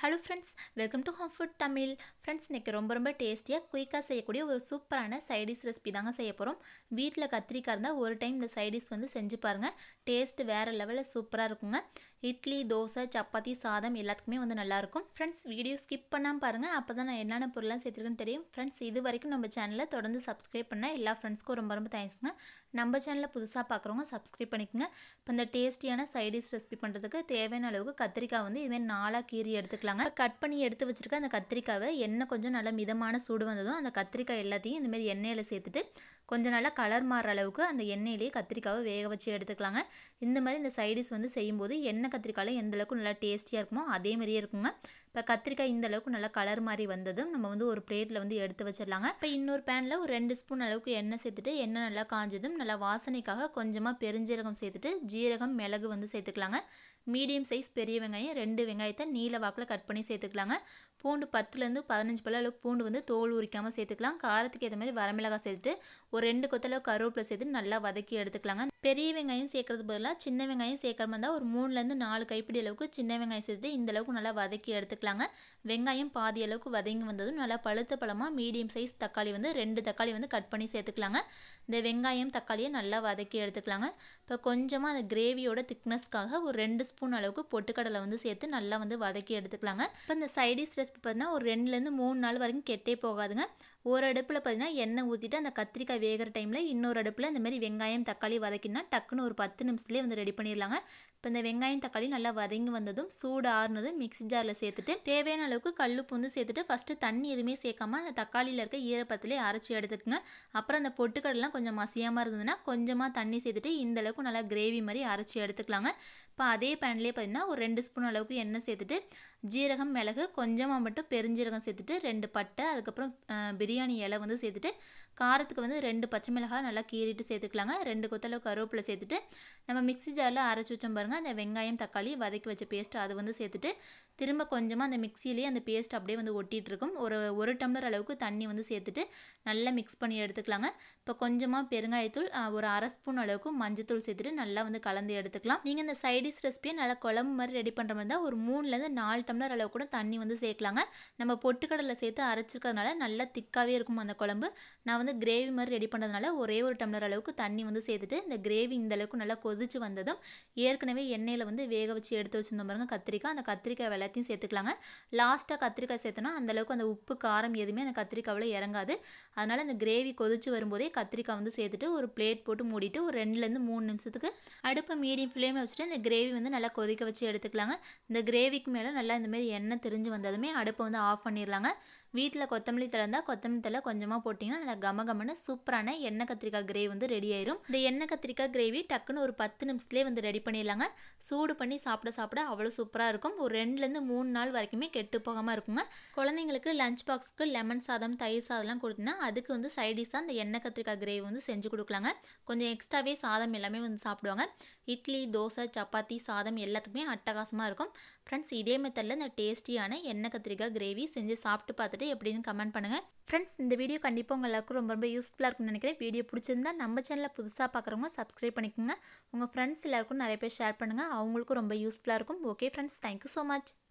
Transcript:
hello friends welcome to home food Tamil friends இன்றைக்கி ரொம்ப ரொம்ப டேஸ்டியாக குயிக்காக செய்யக்கூடிய ஒரு சூப்பரான சைடிஷ் ரெசிபி தாங்க செய்ய போகிறோம் வீட்டில் கத்திரிக்காய் இருந்தால் ஒரு டைம் இந்த சைடிஷ் வந்து செஞ்சு பாருங்கள் டேஸ்ட்டு வேறு லெவலில் சூப்பராக இருக்குங்க இட்லி தோசை சப்பாத்தி சாதம் எல்லாத்துக்குமே வந்து நல்லாயிருக்கும் ஃப்ரெண்ட்ஸ் வீடியோ ஸ்கிப் பண்ணாமல் பாருங்கள் அப்போ தான் நான் என்னென்ன பொருள்லாம் சேர்த்துருக்குன்னு தெரியும் ஃப்ரெண்ட்ஸ் இது வரைக்கும் நம்ம சேனலை தொடர்ந்து சப்ஸ்கிரைப் பண்ண எல்லா ஃப்ரெண்ட்ஸ்க்கும் ரொம்ப ரொம்ப தேங்க்ஸுங்க நம்ம சேனலில் புதுசாக பார்க்குறவங்க சப்ஸ்கிரைப் பண்ணிக்கோங்க இப்போ இந்த டேஸ்டியான சைடிஷ் ரெசிபி பண்ணுறதுக்கு தேவையான அளவுக்கு கத்திரிக்காய் வந்து இதுமாதிரி நாலாக கீறி எடுத்துக்கலாங்க கட் பண்ணி எடுத்து வச்சுருக்க அந்த கத்திரிக்காவை எண்ணெய் கொஞ்சம் நல்லா மிதமான சூடு வந்ததும் அந்த கத்திரிக்காய் எல்லாத்தையும் இந்தமாரி எண்ணெயில் சேர்த்துட்டு கொஞ்சம் நல்லா கலர் மாறுற அளவுக்கு அந்த எண்ணெயிலேயே கத்திரிக்காவை வேக வச்சு எடுத்துக்கலாங்க இந்த மாதிரி இந்த சைடிஷ் வந்து செய்யும்போது எண்ணெய் கத்திரிக்காயில் எந்த அளவுக்கு நல்லா டேஸ்டியாக இருக்குமோ அதே மாதிரியே இருக்குங்க இப்போ கத்திரிக்காய் இந்த அளவுக்கு நல்லா கலர் மாதிரி வந்ததும் நம்ம வந்து ஒரு பிளேட்டில் வந்து எடுத்து வச்சிடலாங்க இப்போ இன்னொரு பேனில் ஒரு ரெண்டு ஸ்பூன் அளவுக்கு எண்ணெய் சேர்த்துட்டு எண்ணெய் நல்லா காஞ்சதும் நல்லா வாசனைக்காக கொஞ்சமாக பெருஞ்சீரகம் சேர்த்துட்டு ஜீரகம் மிளகு வந்து சேர்த்துக்கலாங்க மீடியம் சைஸ் பெரிய வெங்காயம் ரெண்டு வெங்காயத்தை நீல வாக்கில் கட் பண்ணி சேர்த்துக்கலாங்க பூண்டு பத்துலேருந்து பதினஞ்சு பல்ல அளவுக்கு பூண்டு வந்து தோல் உரிக்காமல் சேர்த்துக்கலாம் காரத்துக்கு ஏற்ற மாதிரி வரமிளகாய் சேர்த்துட்டு ஒரு ரெண்டு கொத்தளவு கருவேப்பிலை சேர்த்து நல்லா வதக்கி எடுத்துக்கலாங்க பெரிய வெங்காயம் சேர்க்கறது பதிலாக சின்ன வெங்காயம் சேர்க்குற மாதிரி இருந்தால் ஒரு மூணுலேருந்து நாலு கைப்பிடி அளவுக்கு சின்ன வெங்காயம் சேர்த்துட்டு இந்த அளவுக்கு நல்லா வதக்கி எடுத்துக்கலாங்க வெங்காயம் பாதி அளவுக்கு வதங்கி வந்ததும் நல்லா பழுத்த பழமாக மீடியம் சைஸ் தக்காளி வந்து ரெண்டு தக்காளி வந்து கட் பண்ணி சேர்த்துக்கலாங்க இந்த வெங்காயம் தக்காளியை நல்லா வதக்கி எடுத்துக்கலாங்க இப்போ கொஞ்சமாக அந்த கிரேவியோட திக்னஸ்க்காக ஒரு ரெண்டு ஸ்பூன் அளவுக்கு பொட்டுக்கடலை வந்து சேர்த்து நல்லா வந்து வதக்கி எடுத்துக்கலாங்க இப்போ இந்த சைடிஷ் ரெசிபி பார்த்தீங்கன்னா ஒரு ரெண்டுலேருந்து மூணு நாள் வரைக்கும் கெட்டே போகாதுங்க ஒரு அடுப்பில் பார்த்தீங்கன்னா எண்ணெய் ஊற்றிட்டு அந்த கத்திரிக்காய் வேகிற டைமில் இன்னொரு அடுப்பில் இந்த மாதிரி வெங்காயம் தக்காளி வதக்கினா டக்குன்னு ஒரு பத்து நிமிஷத்துலேயே வந்து ரெடி பண்ணிடலாங்க இப்போ இந்த வெங்காயம் தக்காளி நல்லா வதங்கி வந்ததும் சூடு ஆறுனது மிக்ஸி ஜாரில் சேர்த்துட்டு தேவையான அளவுக்கு கல்லுப்பு வந்து சேர்த்துட்டு ஃபஸ்ட்டு தண்ணி எதுவுமே சேர்க்காம அந்த தக்காளியில் இருக்க ஈரப்பத்திலே அரைச்சி எடுத்துக்கோங்க அப்புறம் அந்த பொட்டுக்கடலாம் கொஞ்சம் மசியாமல் இருந்ததுன்னா கொஞ்சமாக தண்ணி சேர்த்துட்டு இந்த அளவுக்கு நல்லா கிரேவி மாதிரி அரைச்சி எடுத்துக்கலாங்க இப்போ அதே பேன்லேயே பார்த்தீங்கன்னா ஒரு ரெண்டு ஸ்பூன் அளவுக்கு எண்ணெய் சேர்த்துட்டு ஜீரகம் மிளகு கொஞ்சமாக மட்டும் பெருஞ்சீரகம் சேர்த்துட்டு ரெண்டு பட்டை அதுக்கப்புறம் பிரியாணி இலை வந்து சேர்த்துட்டு காரத்துக்கு வந்து ரெண்டு பச்சை மிளகாய் நல்லா கீறிட்டு சேர்த்துக்கலாங்க ரெண்டு கொத்தளவு கருவேப்பிலை சேர்த்துட்டு நம்ம மிக்ஸி ஜாரில் அரைச்சி வச்சோம் பாருங்கள் அந்த வெங்காயம் தக்காளி வதக்கி வச்ச பேஸ்ட் அது வந்து சேர்த்துட்டு திரும்ப கொஞ்சமாக அந்த மிக்சியிலேயே அந்த பேஸ்ட் அப்படியே வந்து ஒட்டிகிட்டு இருக்கும் ஒரு ஒரு டம்ளர் அளவுக்கு தண்ணி வந்து சேர்த்துட்டு நல்லா மிக்ஸ் பண்ணி எடுத்துக்கலாங்க இப்போ கொஞ்சமாக பெருங்காயத்தூள் ஒரு அரை ஸ்பூன் அளவுக்கு மஞ்சத்தூள் சேர்த்துட்டு நல்லா வந்து கலந்து எடுத்துக்கலாம் நீங்கள் இந்த சைடிஷ் ரெசிபியை நல்லா குழம்பு மாதிரி ரெடி பண்ணுற மாதிரி இருந்தால் ஒரு மூணுலேருந்து நாலு டம்ளர் அளவு கூட தண்ணி வந்து சேர்க்கலாங்க நம்ம பொட்டுக்கடலை சேர்த்து அரைச்சிக்கிறதுனால நல்லா திக்காகவே இருக்கும் அந்த குழம்பு நான் வந்து கிரேவி மாதிரி ரெடி பண்ணுறதுனால ஒரே ஒரு டம்ளர் அளவுக்கு தண்ணி வந்து சேர்த்துட்டு இந்த கிரேவி இந்த அளவுக்கு நல்லா கொதிச்சு வந்ததும் ஏற்கனவே எண்ணெயில் வந்து வேக வச்சு எடுத்து வச்சுருந்தோம் பாருங்க கத்திரிக்காய் அந்த கத்திரிக்காய் எல்லாத்தையும் சேர்த்துக்கலாங்க லாஸ்ட்டாக கத்திரிக்காய் சேர்த்தோன்னா அந்தளவுக்கு அந்த உப்பு காரம் எதுவுமே அந்த கத்திரிக்காவில் இறங்காது அதனால் அந்த கிரேவி கொதிச்சு வரும்போதே கத்திரிக்காய் வந்து சேர்த்துட்டு ஒரு பிளேட் போட்டு மூடிட்டு ஒரு ரெண்டுலேருந்து மூணு நிமிஷத்துக்கு அடுப்பை மீடியம் ஃப்ளேமில் வச்சுட்டு இந்த கிரேவி வந்து நல்லா கொதிக்க வச்சு எடுத்துக்கலாங்க இந்த கிரேவிக்கு மேலே நல்லா இந்தமாரி எண்ணெய் தெரிஞ்சு வந்ததுமே அடுப்பை வந்து ஆஃப் பண்ணிடலாங்க வீட்டில் கொத்தமல்லி தலை இருந்தால் கொத்தமல்லி தலை கொஞ்சமாக போட்டிங்கன்னா நல்லா கம கமன்னு சூப்பரான எண்ணெய் கத்திரிக்காய் கிரேவி வந்து ரெடி ஆயிரும் இந்த எண்ணெய் கத்திரிக்காய் கிரேவி டக்குன்னு ஒரு பத்து நிமிஷத்துலேயே வந்து ரெடி பண்ணிடலாங்க சூடு பண்ணி சாப்பிட சாப்பிட அவ்வளோ சூப்பராக இருக்கும் ஒரு ரெண்டுலேருந்து மூணு நாள் வரைக்குமே கெட்டு போகாமல் இருக்குங்க குழந்தைங்களுக்கு லஞ்ச் பாக்ஸ்க்கு லெமன் சாதம் தயிர் சாதம்லாம் கொடுத்தீங்கன்னா அதுக்கு வந்து சைடிஷாக அந்த எண்ணெய் கத்திரிக்காய் கிரேவி வந்து செஞ்சு கொடுக்கலாங்க கொஞ்சம் எக்ஸ்ட்ராவே சாதம் எல்லாமே வந்து சாப்பிடுவாங்க இட்லி தோசை சப்பாத்தி சாதம் எல்லாத்துக்குமே அட்டகாசமாக இருக்கும் ஃப்ரெண்ட்ஸ் இதே மெத்தடில் இந்த டேஸ்டியான எண்ணெய் கத்திரிக்காய் கிரேவி செஞ்சு சாப்பிட்டு பார்த்துட்டு எப்படின்னு கமெண்ட் பண்ணுங்கள் ஃப்ரெண்ட்ஸ் இந்த வீடியோ கண்டிப்பாக உங்கள் எல்லாருக்கும் ரொம்ப ரொம்ப யூஸ்ஃபுல்லாக இருக்கும்னு நினைக்கிறேன் வீடியோ பிடிச்சிருந்தா நம்ம சேனலில் புதுசாக பார்க்குறவங்க சப்ஸ்கிரைப் பண்ணிக்கோங்க உங்கள் ஃப்ரெண்ட்ஸ் எல்லாருக்கும் நிறைய பேர் ஷேர் பண்ணுங்கள் அவங்களுக்கும் ரொம்ப யூஸ்ஃபுல்லாக இருக்கும் okay friends thank you so much